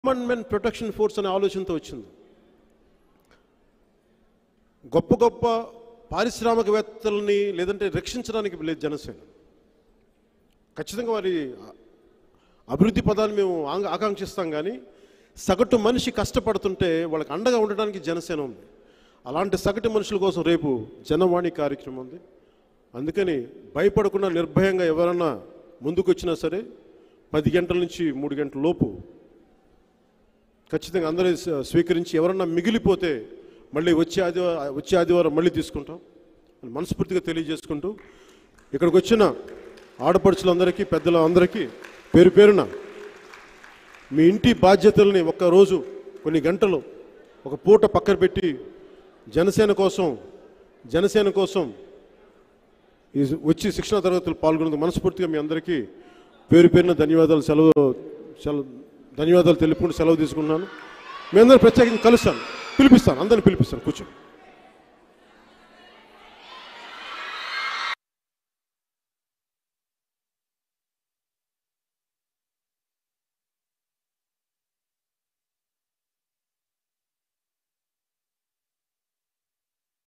common men protection force అనే ఆలోచనతో వచ్చింది గొప్ప గొప్ప పారిశ్రామికవేత్తలని లేదంటే రక్షించడానికి లేదు జనసేన ఖచ్చితంగా వారి అభివృద్ధి పదాన్ని మేము ఆంగ- ఆకాంక్షిస్తాం కానీ సగటు మనిషి కష్టపడుతుంటే వాళ్ళకి అండగా ఉండడానికి జనసేన ఉంది అలాంటి సగటు మనుషుల కోసం రేపు జనవాణి కార్యక్రమం ఉంది అందుకని భయపడకుండా నిర్భయంగా ఎవరన్నా ముందుకు వచ్చినా సరే పది గంటల నుంచి మూడు గంటల లోపు ఖచ్చితంగా అందరూ స్వ- స్వీకరించి ఎవరన్నా మిగిలిపోతే మళ్ళీ వచ్చే ఆదివారం వచ్చే ఆదివారం మళ్ళీ తీసుకుంటాం అని మనస్ఫూర్తిగా తెలియజేసుకుంటూ ఇక్కడికి వచ్చిన ఆడపడుచులందరికీ పెద్దల అందరికీ పేరు పేరున మీ ఇంటి బాధ్యతల్ని ఒక్క రోజు కొన్ని గంటలు ఒక పూట పక్కన పెట్టి జనసేన కోసం జనసేన కోసం ఈ వచ్చి శిక్షణ తరగతులు పాల్గొనేందుకు మనస్ఫూర్తిగా మీ అందరికీ పేరు పేరున ధన్యవాదాలు సెలవు సెలవు ధన్యవాదాలు తెలుపుకుంటూ సెలవు తీసుకున్నాను మీ అందరూ ప్రత్యేకించి కలుస్తాను పిలిపిస్తాను అందరిని పిలిపిస్తాను కూర్చోండి